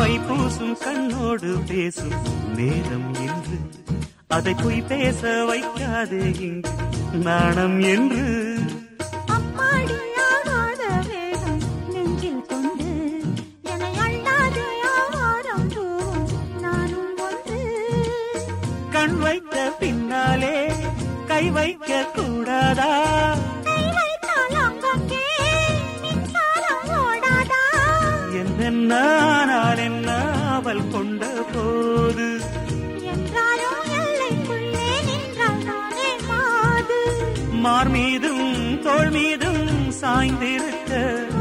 my பூசும் கண்ணோடு பேசும் நேரம் என்று அதை பொய் பேச வைக்காதே இங்கு நாணம் என்று அம்மாடி ஆகாத வேகம் நெஞ்சில் கொண்டு என்னை அள்ளாதே ஆவாரம் தூவும் நானும் ஒன்று கண் வைத்த பின்னாலே கை வைக்க கூடாதா கை வைத்தால் அங்கங்கே மின்சாரம் ஓடாதா என்னென்ன ஆனால் என்ன அவள் கொண்ட போது என்றாலும் எல்லைக்குள்ளே நின்றால் தானே மாது மார் மீதும் தோள் மீதும் சாய்ந்திருக்க